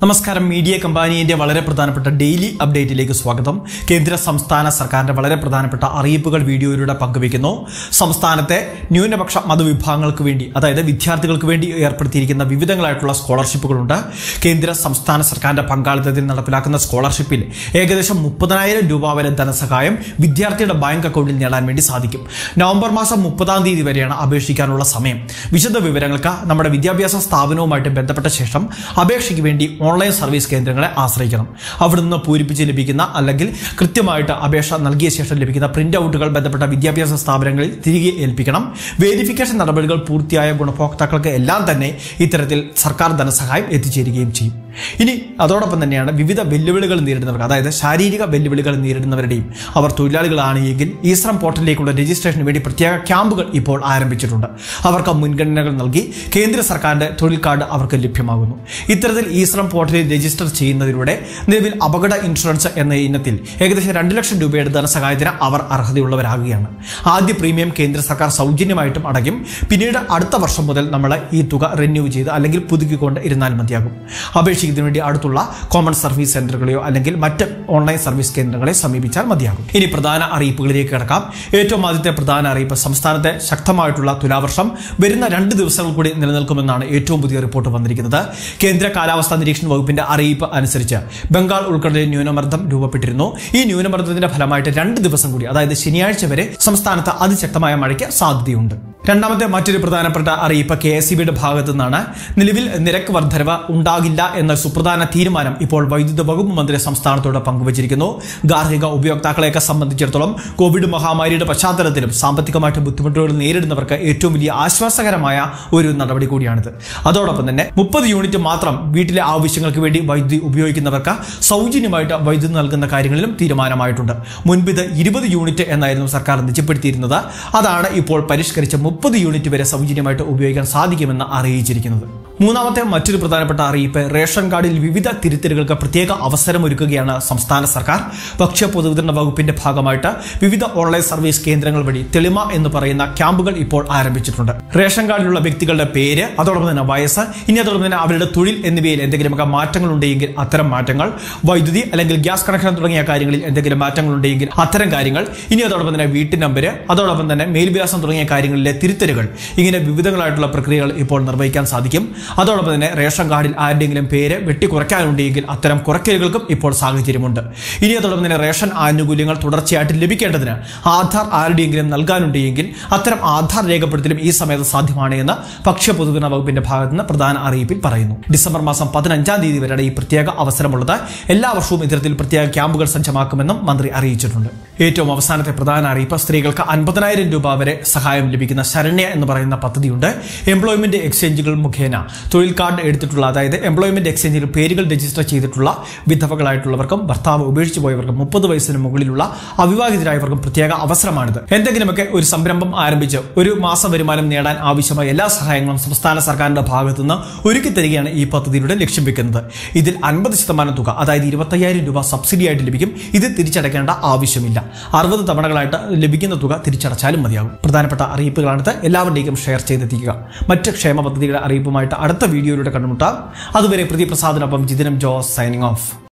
നമസ്കാരം മീഡിയ കമ്പാനിയുടെ വളരെ പ്രധാനപ്പെട്ട ഡെയിലി അപ്ഡേറ്റിലേക്ക് സ്വാഗതം കേന്ദ്ര സംസ്ഥാന സർക്കാരിന്റെ വളരെ പ്രധാനപ്പെട്ട അറിയിപ്പുകൾ വീഡിയോയിലൂടെ പങ്കുവയ്ക്കുന്നു സംസ്ഥാനത്തെ ന്യൂനപക്ഷ മതവിഭാഗങ്ങൾക്ക് വേണ്ടി അതായത് വിദ്യാർത്ഥികൾക്ക് വേണ്ടി ഏർപ്പെടുത്തിയിരിക്കുന്ന വിവിധങ്ങളായിട്ടുള്ള സ്കോളർഷിപ്പുകളുണ്ട് കേന്ദ്ര സംസ്ഥാന സർക്കാരിന്റെ പങ്കാളിത്തത്തിൽ നടപ്പിലാക്കുന്ന സ്കോളർഷിപ്പിൽ ഏകദേശം മുപ്പതിനായിരം രൂപ വരെ ധനസഹായം വിദ്യാർത്ഥിയുടെ ബാങ്ക് അക്കൗണ്ടിൽ നേടാൻ വേണ്ടി സാധിക്കും നവംബർ മാസം മുപ്പതാം തീയതി വരെയാണ് അപേക്ഷിക്കാനുള്ള സമയം വിശദ വിവരങ്ങൾക്ക് നമ്മുടെ വിദ്യാഭ്യാസ സ്ഥാപനവുമായിട്ട് ബന്ധപ്പെട്ട ശേഷം അപേക്ഷയ്ക്ക് വേണ്ടി ഓൺലൈൻ സർവീസ് കേന്ദ്രങ്ങളെ ആശ്രയിക്കണം അവിടെ നിന്ന് പൂരിപ്പിച്ച് ലഭിക്കുന്ന അല്ലെങ്കിൽ കൃത്യമായിട്ട് അപേക്ഷ നൽകിയ ശേഷം ലഭിക്കുന്ന പ്രിന്റ് ഔട്ടുകൾ ബന്ധപ്പെട്ട വിദ്യാഭ്യാസ സ്ഥാപനങ്ങളിൽ തിരികെ ഏൽപ്പിക്കണം വേരിഫിക്കേഷൻ നടപടികൾ പൂർത്തിയായ ഗുണഭോക്താക്കൾക്ക് എല്ലാം തന്നെ ഇത്തരത്തിൽ സർക്കാർ ധനസഹായം എത്തിച്ചേരുകയും ചെയ്യും ഇനി അതോടൊപ്പം തന്നെയാണ് വിവിധ വെല്ലുവിളികൾ നേരിടുന്നവർക്ക് അതായത് ശാരീരിക വെല്ലുവിളികൾ നേരിടുന്നവരുടെയും അവർ തൊഴിലാളികളാണ് എങ്കിൽ ഈശ്രം പോർട്ടലിലേക്കുള്ള രജിസ്ട്രേഷന് വേണ്ടി പ്രത്യേക ക്യാമ്പുകൾ ഇപ്പോൾ ആരംഭിച്ചിട്ടുണ്ട് അവർക്ക് മുൻഗണനകൾ നൽകി കേന്ദ്ര സർക്കാരിന്റെ തൊഴിൽ കാർഡ് അവർക്ക് ലഭ്യമാകുന്നു ഇത്തരത്തിൽ ഈശ്രം പോർട്ടലിൽ രജിസ്റ്റർ ചെയ്യുന്നതിലൂടെ നിലവിൽ അപകട ഇൻഷുറൻസ് എന്ന ഇനത്തിൽ ഏകദേശം രണ്ട് ലക്ഷം രൂപയുടെ ധനസഹായത്തിന് അവർ അർഹതയുള്ളവരാകുകയാണ് ആദ്യ പ്രീമിയം കേന്ദ്ര സർക്കാർ സൗജന്യമായിട്ടും അടയ്ക്കും പിന്നീട് അടുത്ത വർഷം മുതൽ നമ്മൾ ഈ തുക റിന്യൂ ചെയ്ത് അല്ലെങ്കിൽ പുതുക്കിക്കൊണ്ട് ഇരുന്നാൽ മതിയാകും അപേക്ഷിക്കുന്നതിന് വേണ്ടി അടുത്തുള്ള കോമൺ സർവീസ് സെന്ററുകളെയോ അല്ലെങ്കിൽ മറ്റ് ഓൺലൈൻ സർവീസ് കേന്ദ്രങ്ങളെ സമീപിച്ചാൽ മതിയാകും ഇനി പ്രധാന അറിയിപ്പുകളിലേക്ക് കിടക്കാം ഏറ്റവും ആദ്യത്തെ പ്രധാന അറിയിപ്പ് സംസ്ഥാനത്തെ ശക്തമായിട്ടുള്ള തുലാവർഷം വരുന്ന രണ്ട് ദിവസങ്ങൾ കൂടി നിലനിൽക്കുമെന്നാണ് ഏറ്റവും പുതിയ റിപ്പോർട്ട് വന്നിരിക്കുന്നത് കേന്ദ്ര കാലാവസ്ഥാ നിരീക്ഷണ വകുപ്പിന്റെ അറിയിപ്പ് അനുസരിച്ച് ബംഗാൾ ഉൾക്കടലിൽ ന്യൂനമർദ്ദം രൂപപ്പെട്ടിരുന്നു ഈ ന്യൂനമർദ്ദത്തിന്റെ ഫലമായിട്ട് രണ്ട് ദിവസം കൂടി അതായത് ശനിയാഴ്ച വരെ സംസ്ഥാനത്ത് അതിശക്തമായ മഴയ്ക്ക് സാധ്യതയുണ്ട് രണ്ടാമത്തെ മറ്റൊരു പ്രധാനപ്പെട്ട അറിയിപ്പ് കെ എസ് സിബിയുടെ ഭാഗത്തു നിന്നാണ് നിലവിൽ നിരക്ക് വർധനവ് ഉണ്ടാകില്ല എന്ന സുപ്രധാന തീരുമാനം ഇപ്പോൾ വൈദ്യുത വകുപ്പ് മന്ത്രി സംസ്ഥാനത്തോട് പങ്കുവച്ചിരിക്കുന്നു ഗാർഹിക ഉപയോക്താക്കളെയൊക്കെ സംബന്ധിച്ചിടത്തോളം കോവിഡ് മഹാമാരിയുടെ പശ്ചാത്തലത്തിലും സാമ്പത്തികമായിട്ട് ബുദ്ധിമുട്ടുകൾ നേരിടുന്നവർക്ക് ഏറ്റവും വലിയ ആശ്വാസകരമായ ഒരു നടപടി കൂടിയാണിത് അതോടൊപ്പം തന്നെ മുപ്പത് യൂണിറ്റ് മാത്രം വീട്ടിലെ ആവശ്യങ്ങൾക്ക് വേണ്ടി വൈദ്യുതി ഉപയോഗിക്കുന്നവർക്ക് സൗജന്യമായിട്ട് വൈദ്യുതി നൽകുന്ന കാര്യങ്ങളിലും തീരുമാനമായിട്ടുണ്ട് മുൻപ് ഇത് ഇരുപത് യൂണിറ്റ് എന്നായിരുന്നു സർക്കാർ നിജപ്പെടുത്തിയിരുന്നത് അതാണ് ഇപ്പോൾ പരിഷ്കരിച്ച മുപ്പത് യൂണിറ്റ് വരെ സൗജന്യമായിട്ട് ഉപയോഗിക്കാൻ സാധിക്കുമെന്ന് അറിയിച്ചിരിക്കുന്നത് മൂന്നാമത്തെ മറ്റൊരു പ്രധാനപ്പെട്ട അറിയിപ്പ് റേഷൻ കാർഡിൽ വിവിധ തിരുത്തലുകൾക്ക് പ്രത്യേക അവസരമൊരുക്കുകയാണ് സംസ്ഥാന സർക്കാർ ഭക്ഷ്യ പൊതുവിതരണ വകുപ്പിന്റെ ഭാഗമായിട്ട് വിവിധ ഓൺലൈൻ സർവീസ് കേന്ദ്രങ്ങൾ വഴി തെളിമ എന്ന് പറയുന്ന ക്യാമ്പുകൾ ഇപ്പോൾ ആരംഭിച്ചിട്ടുണ്ട് റേഷൻ കാർഡിലുള്ള വ്യക്തികളുടെ പേര് അതോടൊപ്പം തന്നെ വയസ്സ് ഇനി അതോടൊപ്പം തന്നെ അവരുടെ തൊഴിൽ എന്നിവയിൽ എന്തെങ്കിലുമൊക്കെ മാറ്റങ്ങൾ ഉണ്ടെങ്കിൽ അത്തരം മാറ്റങ്ങൾ വൈദ്യുതി അല്ലെങ്കിൽ ഗ്യാസ് കണക്ഷൻ തുടങ്ങിയ കാര്യങ്ങളിൽ എന്തെങ്കിലും മാറ്റങ്ങൾ ഉണ്ടെങ്കിൽ അത്തരം കാര്യങ്ങൾ ഇനി അതോടൊപ്പം തന്നെ വീട്ടു നമ്പർ അതോടൊപ്പം തന്നെ മേൽവിലാസം തുടങ്ങിയ കാര്യങ്ങളിലെ തിരുത്തലുകൾ ഇങ്ങനെ വിവിധങ്ങളായിട്ടുള്ള പ്രക്രിയകൾ ഇപ്പോൾ നിർവഹിക്കാൻ സാധിക്കും അതോടൊപ്പം തന്നെ റേഷൻ കാർഡിൽ ആരുടെയെങ്കിലും പേര് വെട്ടിക്കുറയ്ക്കാനുണ്ടെങ്കിൽ അത്തരം കുറയ്ക്കലുകൾക്കും ഇപ്പോൾ സാഹചര്യമുണ്ട് ഇനി അതോടൊപ്പം തന്നെ റേഷൻ ആനുകൂല്യങ്ങൾ തുടർച്ചയായിട്ട് ലഭിക്കേണ്ടതിന് ആധാർ ആരുടെയെങ്കിലും നൽകാനുണ്ടെങ്കിൽ അത്തരം ആധാർ രേഖപ്പെടുത്തലും ഈ സമയത്ത് സാധ്യമാണ് എന്ന് ഭക്ഷ്യ പൊതുവിതരണ വകുപ്പിന്റെ ഭാഗത്ത് നിന്ന് പ്രധാന അറിയിപ്പിൽ പറയുന്നു ഡിസംബർ മാസം പതിനഞ്ചാം തീയതി വരെയാണ് ഈ പ്രത്യേക അവസരമുള്ളത് എല്ലാ വർഷവും ഇത്തരത്തിൽ പ്രത്യേക ക്യാമ്പുകൾ സജ്ജമാക്കുമെന്നും മന്ത്രി അറിയിച്ചിട്ടുണ്ട് ഏറ്റവും അവസാനത്തെ പ്രധാന അറിയിപ്പ് സ്ത്രീകൾക്ക് അൻപതിനായിരം രൂപ വരെ സഹായം ലഭിക്കുന്ന ശരണ്യ എന്ന് പറയുന്ന പദ്ധതിയുണ്ട് എംപ്ലോയ്മെന്റ് എക്സ്ചേഞ്ചുകൾ മുഖേന തൊഴിൽ കാർഡ് എടുത്തിട്ടുള്ള അതായത് എംപ്ലോയ്മെന്റ് എക്സ്ചേഞ്ചിൽ പേരുകൾ രജിസ്റ്റർ ചെയ്തിട്ടുള്ള വിധവകളായിട്ടുള്ളവർക്കും ഭർത്താവ് ഉപേക്ഷിച്ചു പോയവർക്കും മുപ്പത് വയസ്സിന് മുകളിലുള്ള അവിവാഹിതരായവർക്കും പ്രത്യേക അവസരമാണിത് എന്തെങ്കിലുമൊക്കെ ഒരു സംരംഭം ആരംഭിച്ച് ഒരു മാസം വരുമാനം നേടാൻ ആവശ്യമായ എല്ലാ സഹായങ്ങളും സംസ്ഥാന സർക്കാരിന്റെ ഭാഗത്തുനിന്ന് ഒരുക്കി തരികയാണ് ഈ പദ്ധതിയുടെ ലക്ഷ്യം വെക്കുന്നത് ഇതിൽ അൻപത് ശതമാനം തുക അതായത് ഇരുപത്തയ്യായിരം രൂപ സബ്സിഡി ആയിട്ട് ലഭിക്കും ഇത് തിരിച്ചടയ്ക്കേണ്ട ആവശ്യമില്ല അറുപത് തവണകളായിട്ട് ലഭിക്കുന്ന തുക തിരിച്ചടച്ചാലും മതിയാകും പ്രധാനപ്പെട്ട അറിയിപ്പുകളാണിത് എല്ലാവരുടെയും ഷെയർ ചെയ്തെത്തിക്കുക മറ്റ് ക്ഷേമ പദ്ധതികളുടെ അറിയിപ്പുമായിട്ട് അടുത്ത വീഡിയോയിലൂടെ കണ്ടുമുട്ടാം അതുവരെ പ്രതിപ്രസാദിനൊപ്പം ജിതിനം ജോസ് സൈനിങ് ഓഫ്